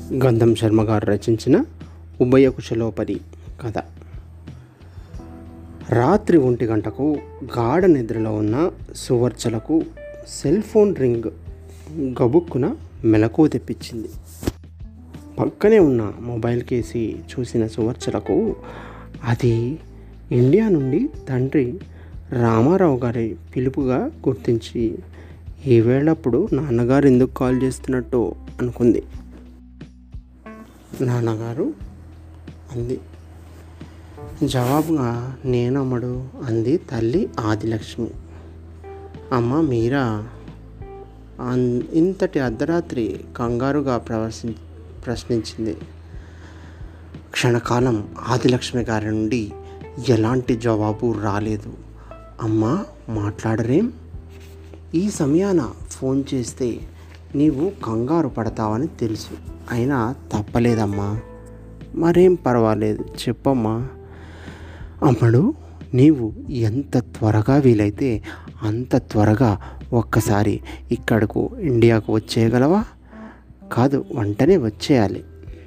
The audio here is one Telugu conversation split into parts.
గంధం శర్మ గారు రచించిన ఉభయ కుశలోపరి కథ రాత్రి ఒంటి గంటకు గాఢ నిద్రలో ఉన్న సువర్చలకు సెల్ ఫోన్ రింగ్ గబుక్కున మెలకు తెప్పించింది పక్కనే ఉన్న మొబైల్ కేసి చూసిన సువర్చలకు అది ఇండియా నుండి తండ్రి రామారావు గారి పిలుపుగా గుర్తించి ఈ వేళప్పుడు నాన్నగారు ఎందుకు కాల్ చేస్తున్నట్టు అనుకుంది నాన్నగారు అంది జవాబుగా నేనమ్మడు అంది తల్లి ఆదిలక్ష్మి అమ్మ మీరా అన్- ఇంతటి అర్ధరాత్రి కంగారుగా ప్రవర్శి ప్రశ్నించింది క్షణకాలం ఆదిలక్ష్మి గారి నుండి ఎలాంటి జవాబు రాలేదు అమ్మా మాట్లాడరేం ఈ సమయాన ఫోన్ చేస్తే నీవు కంగారు పడతావని తెలుసు అయినా తప్పలేదమ్మా మరేం పర్వాలేదు చెప్పమ్మా అమ్మడు నీవు ఎంత త్వరగా వీలైతే అంత త్వరగా ఒక్కసారి ఇక్కడకు ఇండియాకు వచ్చేయగలవా కాదు వెంటనే వచ్చేయాలి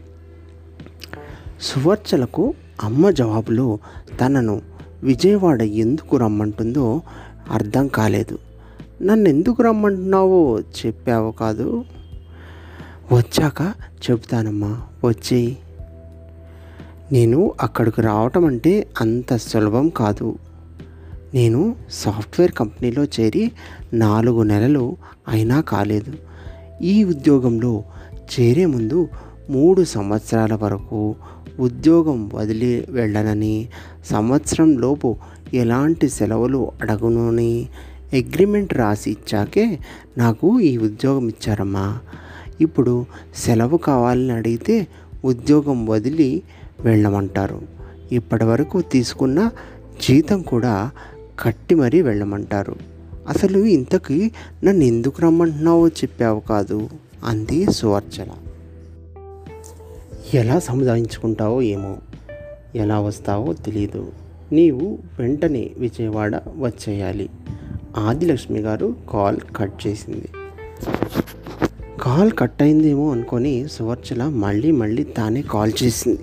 సువర్చలకు అమ్మ జవాబులో తనను విజయవాడ ఎందుకు రమ్మంటుందో అర్థం కాలేదు నన్ను ఎందుకు రమ్మంటున్నావో చెప్పావు కాదు వచ్చాక చెబుతానమ్మా వచ్చేయి నేను అక్కడికి రావటం అంటే అంత సులభం కాదు నేను సాఫ్ట్వేర్ కంపెనీలో చేరి నాలుగు నెలలు అయినా కాలేదు ఈ ఉద్యోగంలో చేరే ముందు మూడు సంవత్సరాల వరకు ఉద్యోగం వదిలి వెళ్ళనని సంవత్సరం లోపు ఎలాంటి సెలవులు అడగనని అగ్రిమెంట్ రాసి ఇచ్చాకే నాకు ఈ ఉద్యోగం ఇచ్చారమ్మా ఇప్పుడు సెలవు కావాలని అడిగితే ఉద్యోగం వదిలి వెళ్ళమంటారు ఇప్పటి వరకు తీసుకున్న జీతం కూడా కట్టి మరీ వెళ్ళమంటారు అసలు ఇంతకీ నన్ను ఎందుకు రమ్మంటున్నావో చెప్పావు కాదు అంది సువర్చన ఎలా సముదాయించుకుంటావో ఏమో ఎలా వస్తావో తెలీదు నీవు వెంటనే విజయవాడ వచ్చేయాలి ఆదిలక్ష్మి గారు కాల్ కట్ చేసింది కాల్ కట్ అయిందేమో అనుకొని సువర్చల మళ్ళీ మళ్ళీ తానే కాల్ చేసింది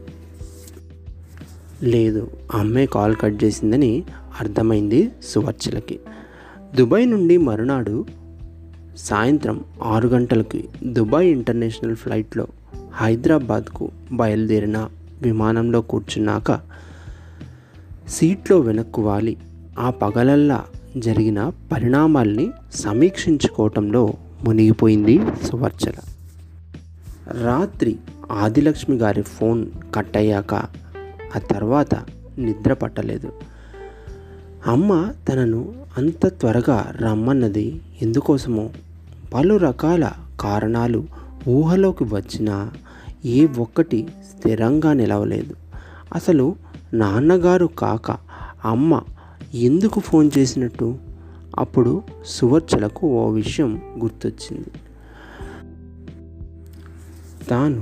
లేదు అమ్మే కాల్ కట్ చేసిందని అర్థమైంది సువర్చలకి దుబాయ్ నుండి మరునాడు సాయంత్రం ఆరు గంటలకి దుబాయ్ ఇంటర్నేషనల్ ఫ్లైట్లో హైదరాబాద్కు బయలుదేరిన విమానంలో కూర్చున్నాక సీట్లో వెనక్కు వాలి ఆ పగలల్లా జరిగిన పరిణామాల్ని సమీక్షించుకోవటంలో మునిగిపోయింది సువర్చల రాత్రి ఆదిలక్ష్మి గారి ఫోన్ కట్ అయ్యాక ఆ తర్వాత నిద్ర పట్టలేదు అమ్మ తనను అంత త్వరగా రమ్మన్నది ఎందుకోసమో పలు రకాల కారణాలు ఊహలోకి వచ్చినా ఏ ఒక్కటి స్థిరంగా నిలవలేదు అసలు నాన్నగారు కాక అమ్మ ఎందుకు ఫోన్ చేసినట్టు అప్పుడు సువర్చలకు ఓ విషయం గుర్తొచ్చింది తాను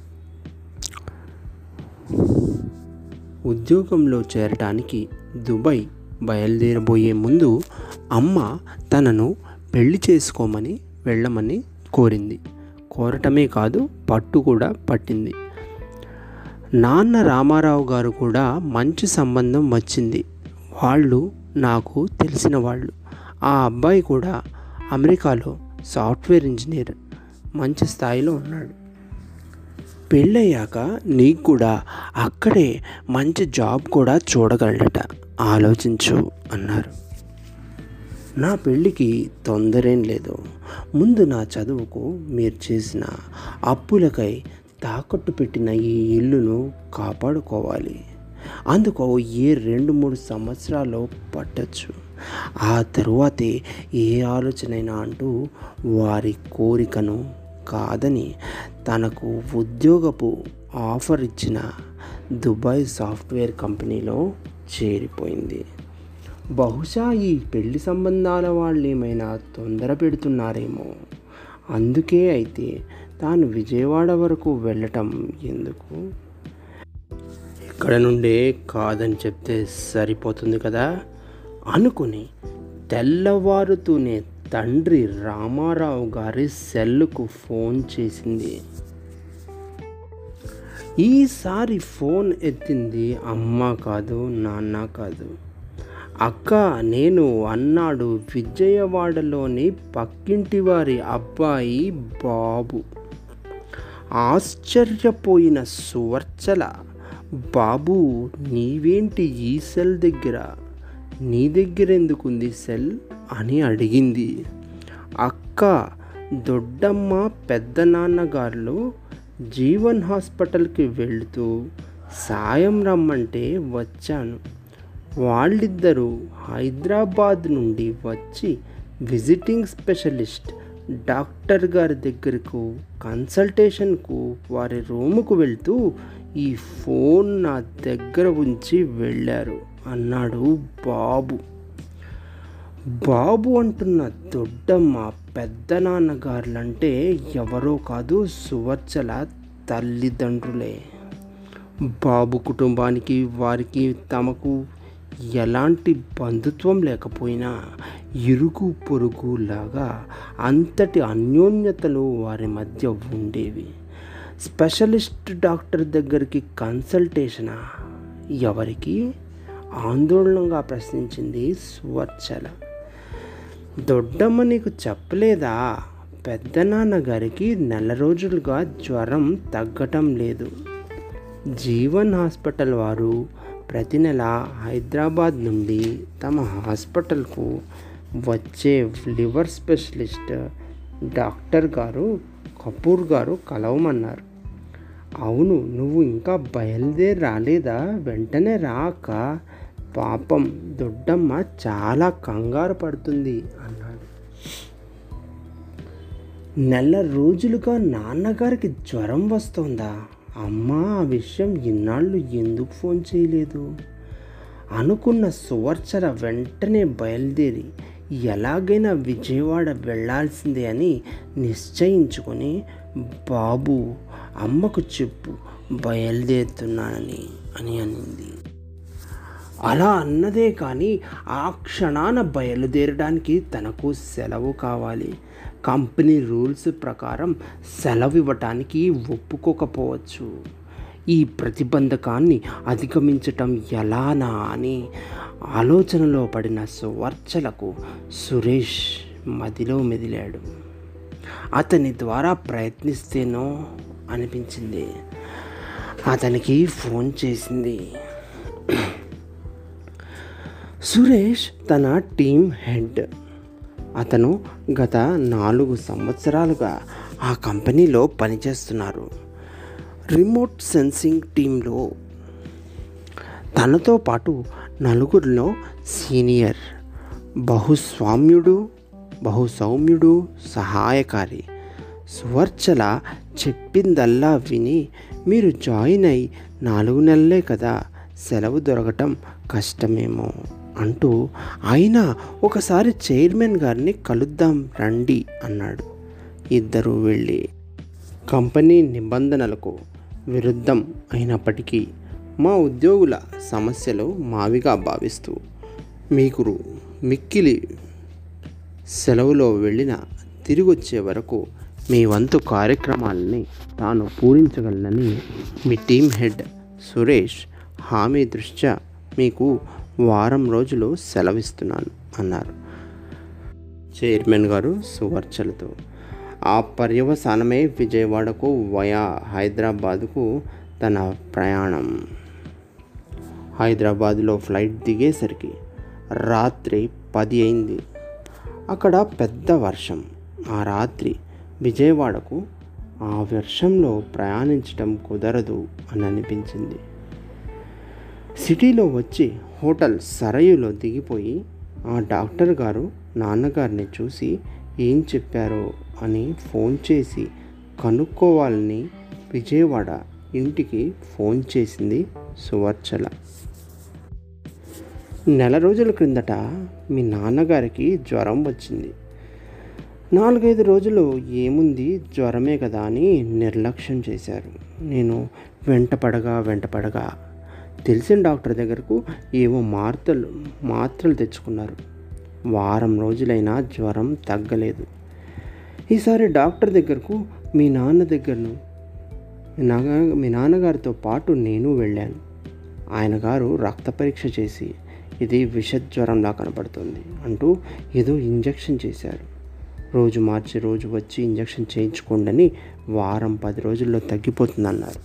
ఉద్యోగంలో చేరటానికి దుబాయ్ బయలుదేరబోయే ముందు అమ్మ తనను పెళ్లి చేసుకోమని వెళ్ళమని కోరింది కోరటమే కాదు పట్టు కూడా పట్టింది నాన్న రామారావు గారు కూడా మంచి సంబంధం వచ్చింది వాళ్ళు నాకు తెలిసిన వాళ్ళు ఆ అబ్బాయి కూడా అమెరికాలో సాఫ్ట్వేర్ ఇంజనీర్ మంచి స్థాయిలో ఉన్నాడు పెళ్ళయ్యాక నీకు కూడా అక్కడే మంచి జాబ్ కూడా చూడగలడట ఆలోచించు అన్నారు నా పెళ్ళికి తొందరేం లేదు ముందు నా చదువుకు మీరు చేసిన అప్పులకై తాకట్టు పెట్టిన ఈ ఇల్లును కాపాడుకోవాలి అందుకు ఏ రెండు మూడు సంవత్సరాలు పట్టచ్చు ఆ తరువాతే ఏ ఆలోచనైనా అంటూ వారి కోరికను కాదని తనకు ఉద్యోగపు ఆఫర్ ఇచ్చిన దుబాయ్ సాఫ్ట్వేర్ కంపెనీలో చేరిపోయింది బహుశా ఈ పెళ్లి సంబంధాల వాళ్ళు ఏమైనా తొందర పెడుతున్నారేమో అందుకే అయితే తాను విజయవాడ వరకు వెళ్ళటం ఎందుకు ఇక్కడ నుండే కాదని చెప్తే సరిపోతుంది కదా అనుకుని తెల్లవారుతూనే తండ్రి రామారావు గారి సెల్లుకు ఫోన్ చేసింది ఈసారి ఫోన్ ఎత్తింది అమ్మ కాదు నాన్న కాదు అక్క నేను అన్నాడు విజయవాడలోని పక్కింటి వారి అబ్బాయి బాబు ఆశ్చర్యపోయిన సువర్చల బాబు నీవేంటి ఈ సెల్ దగ్గర నీ దగ్గర ఎందుకుంది సెల్ అని అడిగింది అక్క దొడ్డమ్మ పెద్ద నాన్నగారు జీవన్ హాస్పిటల్కి వెళుతూ సాయం రమ్మంటే వచ్చాను వాళ్ళిద్దరూ హైదరాబాద్ నుండి వచ్చి విజిటింగ్ స్పెషలిస్ట్ డాక్టర్ గారి దగ్గరకు కన్సల్టేషన్కు వారి రూముకు వెళ్తూ ఈ ఫోన్ నా దగ్గర ఉంచి వెళ్ళారు అన్నాడు బాబు బాబు అంటున్న దొడ్డమ్మ పెద్ద నాన్నగారులంటే ఎవరో కాదు సువర్చల తల్లిదండ్రులే బాబు కుటుంబానికి వారికి తమకు ఎలాంటి బంధుత్వం లేకపోయినా ఇరుగు పొరుగు లాగా అంతటి అన్యోన్యతలు వారి మధ్య ఉండేవి స్పెషలిస్ట్ డాక్టర్ దగ్గరికి కన్సల్టేషనా ఎవరికి ఆందోళనగా ప్రశ్నించింది సువర్చల దొడ్డమ్మ నీకు చెప్పలేదా పెద్ద నాన్నగారికి నెల రోజులుగా జ్వరం తగ్గటం లేదు జీవన్ హాస్పిటల్ వారు ప్రతి నెల హైదరాబాద్ నుండి తమ హాస్పిటల్కు వచ్చే లివర్ స్పెషలిస్ట్ డాక్టర్ గారు కపూర్ గారు కలవమన్నారు అవును నువ్వు ఇంకా బయలుదేరి రాలేదా వెంటనే రాక పాపం దొడ్డమ్మ చాలా కంగారు పడుతుంది అన్నాడు నెల రోజులుగా నాన్నగారికి జ్వరం వస్తోందా అమ్మా ఆ విషయం ఇన్నాళ్ళు ఎందుకు ఫోన్ చేయలేదు అనుకున్న సువర్చర వెంటనే బయలుదేరి ఎలాగైనా విజయవాడ వెళ్ళాల్సిందే అని నిశ్చయించుకొని బాబు అమ్మకు చెప్పు బయలుదేరుతున్నానని అని అనింది అలా అన్నదే కానీ ఆ క్షణాన బయలుదేరడానికి తనకు సెలవు కావాలి కంపెనీ రూల్స్ ప్రకారం సెలవు ఇవ్వటానికి ఒప్పుకోకపోవచ్చు ఈ ప్రతిబంధకాన్ని అధిగమించటం ఎలానా అని ఆలోచనలో పడిన సువర్చలకు సురేష్ మదిలో మెదిలాడు అతని ద్వారా ప్రయత్నిస్తేనో అనిపించింది అతనికి ఫోన్ చేసింది సురేష్ తన టీం హెడ్ అతను గత నాలుగు సంవత్సరాలుగా ఆ కంపెనీలో పనిచేస్తున్నారు రిమోట్ సెన్సింగ్ టీంలో తనతో పాటు నలుగురిలో సీనియర్ బహుస్వామ్యుడు బహుసౌమ్యుడు సహాయకారి సువర్చల చెప్పిందల్లా విని మీరు జాయిన్ అయి నాలుగు నెలలే కదా సెలవు దొరకటం కష్టమేమో అంటూ అయినా ఒకసారి చైర్మన్ గారిని కలుద్దాం రండి అన్నాడు ఇద్దరు వెళ్ళి కంపెనీ నిబంధనలకు విరుద్ధం అయినప్పటికీ మా ఉద్యోగుల సమస్యలు మావిగా భావిస్తూ మీకు మిక్కిలి సెలవులో వెళ్ళిన తిరిగి వచ్చే వరకు మీ వంతు కార్యక్రమాలని తాను పూరించగలనని మీ టీం హెడ్ సురేష్ హామీ దృష్ట్యా మీకు వారం రోజులు సెలవిస్తున్నాను అన్నారు చైర్మన్ గారు సువర్చలతో ఆ పర్యవసానమే విజయవాడకు వయా హైదరాబాదుకు తన ప్రయాణం హైదరాబాద్లో ఫ్లైట్ దిగేసరికి రాత్రి పది అయింది అక్కడ పెద్ద వర్షం ఆ రాత్రి విజయవాడకు ఆ వర్షంలో ప్రయాణించడం కుదరదు అని అనిపించింది సిటీలో వచ్చి హోటల్ సరయులో దిగిపోయి ఆ డాక్టర్ గారు నాన్నగారిని చూసి ఏం చెప్పారో అని ఫోన్ చేసి కనుక్కోవాలని విజయవాడ ఇంటికి ఫోన్ చేసింది సువర్చల నెల రోజుల క్రిందట మీ నాన్నగారికి జ్వరం వచ్చింది నాలుగైదు రోజులు ఏముంది జ్వరమే కదా అని నిర్లక్ష్యం చేశారు నేను వెంటపడగా వెంటపడగా తెలిసిన డాక్టర్ దగ్గరకు ఏవో మార్తలు మాత్రలు తెచ్చుకున్నారు వారం రోజులైనా జ్వరం తగ్గలేదు ఈసారి డాక్టర్ దగ్గరకు మీ నాన్న దగ్గరను మీ నాన్న మీ నాన్నగారితో పాటు నేను వెళ్ళాను ఆయన గారు రక్త పరీక్ష చేసి ఇది విషజ్వరంలా కనపడుతుంది అంటూ ఏదో ఇంజెక్షన్ చేశారు రోజు మార్చి రోజు వచ్చి ఇంజెక్షన్ చేయించుకోండి వారం పది రోజుల్లో తగ్గిపోతుందన్నారు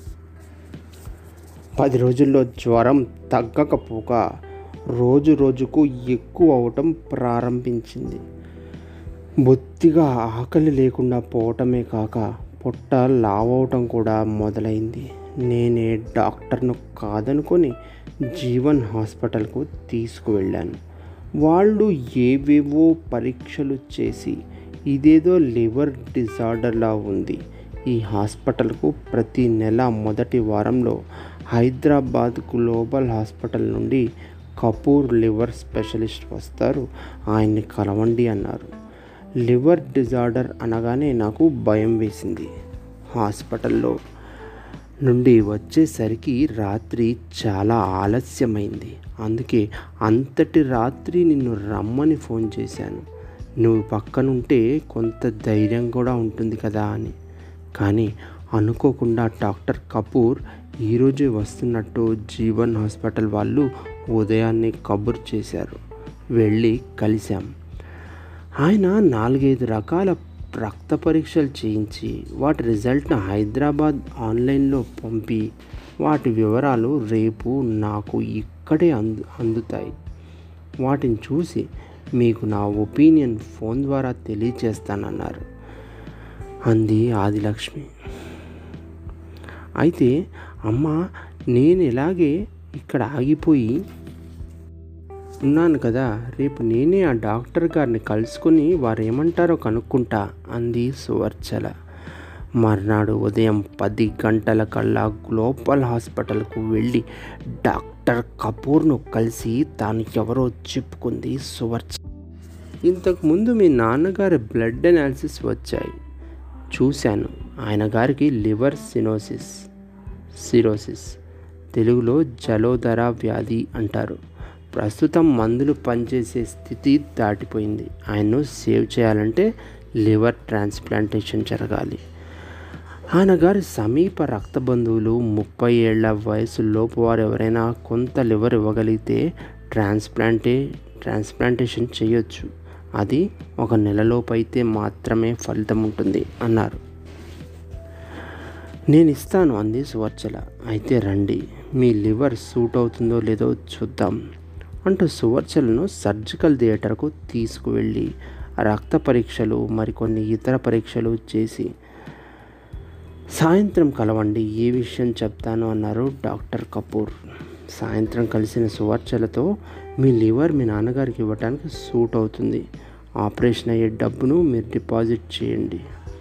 పది రోజుల్లో జ్వరం తగ్గకపోక రోజు రోజుకు ఎక్కువ అవటం ప్రారంభించింది బొత్తిగా ఆకలి లేకుండా పోవటమే కాక పొట్ట లావవటం కూడా మొదలైంది నేనే డాక్టర్ను కాదనుకొని జీవన్ హాస్పిటల్కు తీసుకువెళ్ళాను వాళ్ళు ఏవేవో పరీక్షలు చేసి ఇదేదో లివర్ డిజార్డర్లా ఉంది ఈ హాస్పిటల్కు ప్రతి నెల మొదటి వారంలో హైదరాబాద్ గ్లోబల్ హాస్పిటల్ నుండి కపూర్ లివర్ స్పెషలిస్ట్ వస్తారు ఆయన్ని కలవండి అన్నారు లివర్ డిజార్డర్ అనగానే నాకు భయం వేసింది హాస్పిటల్లో నుండి వచ్చేసరికి రాత్రి చాలా ఆలస్యమైంది అందుకే అంతటి రాత్రి నిన్ను రమ్మని ఫోన్ చేశాను నువ్వు పక్కనుంటే కొంత ధైర్యం కూడా ఉంటుంది కదా అని కానీ అనుకోకుండా డాక్టర్ కపూర్ ఈరోజే వస్తున్నట్టు జీవన్ హాస్పిటల్ వాళ్ళు ఉదయాన్నే కబుర్ చేశారు వెళ్ళి కలిశాం ఆయన నాలుగైదు రకాల రక్త పరీక్షలు చేయించి వాటి రిజల్ట్ను హైదరాబాద్ ఆన్లైన్లో పంపి వాటి వివరాలు రేపు నాకు ఇక్కడే అందు అందుతాయి వాటిని చూసి మీకు నా ఒపీనియన్ ఫోన్ ద్వారా తెలియచేస్తానన్నారు అంది ఆదిలక్ష్మి అయితే అమ్మ నేను ఇలాగే ఇక్కడ ఆగిపోయి ఉన్నాను కదా రేపు నేనే ఆ డాక్టర్ గారిని కలుసుకొని వారు ఏమంటారో కనుక్కుంటా అంది సువర్చల మర్నాడు ఉదయం పది గంటల కల్లా గ్లోబల్ హాస్పిటల్కు వెళ్ళి డాక్టర్ కపూర్ను కలిసి తాను ఎవరో చెప్పుకుంది సువర్చ ఇంతకుముందు మీ నాన్నగారి బ్లడ్ అనాలిసిస్ వచ్చాయి చూశాను ఆయన గారికి లివర్ సినోసిస్ సిరోసిస్ తెలుగులో జలోదర వ్యాధి అంటారు ప్రస్తుతం మందులు పనిచేసే స్థితి దాటిపోయింది ఆయన్ను సేవ్ చేయాలంటే లివర్ ట్రాన్స్ప్లాంటేషన్ జరగాలి ఆయన గారి సమీప రక్త బంధువులు ముప్పై ఏళ్ల వయసు లోపు వారు ఎవరైనా కొంత లివర్ ఇవ్వగలిగితే ట్రాన్స్ప్లాంటే ట్రాన్స్ప్లాంటేషన్ చేయొచ్చు అది ఒక నెలలోపు అయితే మాత్రమే ఫలితం ఉంటుంది అన్నారు నేను ఇస్తాను అంది సువర్చల అయితే రండి మీ లివర్ సూట్ అవుతుందో లేదో చూద్దాం అంటూ సువర్చలను సర్జికల్ థియేటర్కు తీసుకువెళ్ళి రక్త పరీక్షలు మరికొన్ని ఇతర పరీక్షలు చేసి సాయంత్రం కలవండి ఏ విషయం చెప్తాను అన్నారు డాక్టర్ కపూర్ సాయంత్రం కలిసిన సువర్చలతో మీ లివర్ మీ నాన్నగారికి ఇవ్వడానికి సూట్ అవుతుంది ఆపరేషన్ అయ్యే డబ్బును మీరు డిపాజిట్ చేయండి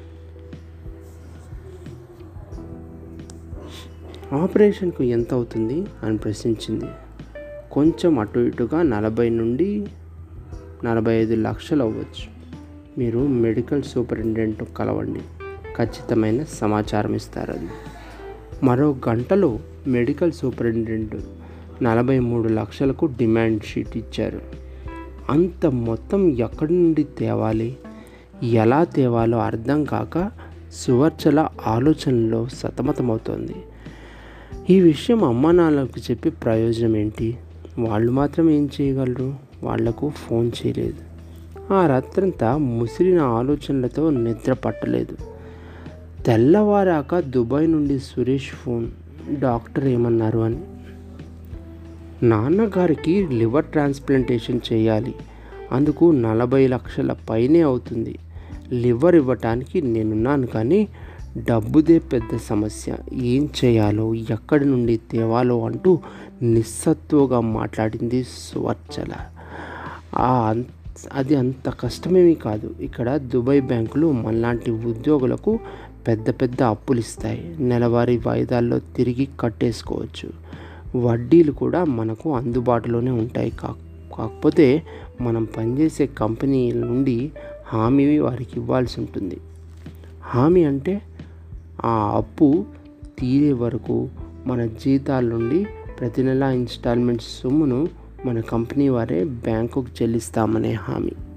ఆపరేషన్కు ఎంత అవుతుంది అని ప్రశ్నించింది కొంచెం అటు ఇటుగా నలభై నుండి నలభై ఐదు లక్షలు అవ్వచ్చు మీరు మెడికల్ సూపరింటెండెంట్ కలవండి ఖచ్చితమైన సమాచారం ఇస్తారు అది మరో గంటలో మెడికల్ సూపరింటెండెంట్ నలభై మూడు లక్షలకు డిమాండ్ షీట్ ఇచ్చారు అంత మొత్తం ఎక్కడి నుండి తేవాలి ఎలా తేవాలో అర్థం కాక సువర్చల ఆలోచనలో సతమతమవుతోంది ఈ విషయం అమ్మా నాన్నలకు చెప్పి ప్రయోజనం ఏంటి వాళ్ళు మాత్రం ఏం చేయగలరు వాళ్లకు ఫోన్ చేయలేదు ఆ రాత్రంతా ముసిరిన ఆలోచనలతో నిద్ర పట్టలేదు తెల్లవారాక దుబాయ్ నుండి సురేష్ ఫోన్ డాక్టర్ ఏమన్నారు అని నాన్నగారికి లివర్ ట్రాన్స్ప్లాంటేషన్ చేయాలి అందుకు నలభై లక్షల పైనే అవుతుంది లివర్ ఇవ్వటానికి నేనున్నాను కానీ డబ్బుదే పెద్ద సమస్య ఏం చేయాలో ఎక్కడి నుండి తేవాలో అంటూ నిస్సత్తుగా మాట్లాడింది సువర్చల ఆ అం- అది అంత కష్టమేమీ కాదు ఇక్కడ దుబాయ్ బ్యాంకులు మనలాంటి ఉద్యోగులకు పెద్ద పెద్ద అప్పులు ఇస్తాయి నెలవారీ వాయిదాల్లో తిరిగి కట్టేసుకోవచ్చు వడ్డీలు కూడా మనకు అందుబాటులోనే ఉంటాయి కా కాకపోతే మనం పనిచేసే కంపెనీల నుండి హామీ వారికి ఇవ్వాల్సి ఉంటుంది హామీ అంటే ఆ అప్పు తీరే వరకు మన జీతాల నుండి ప్రతి నెల ఇన్స్టాల్మెంట్ సొమ్మును మన కంపెనీ వారే బ్యాంకుకు చెల్లిస్తామనే హామీ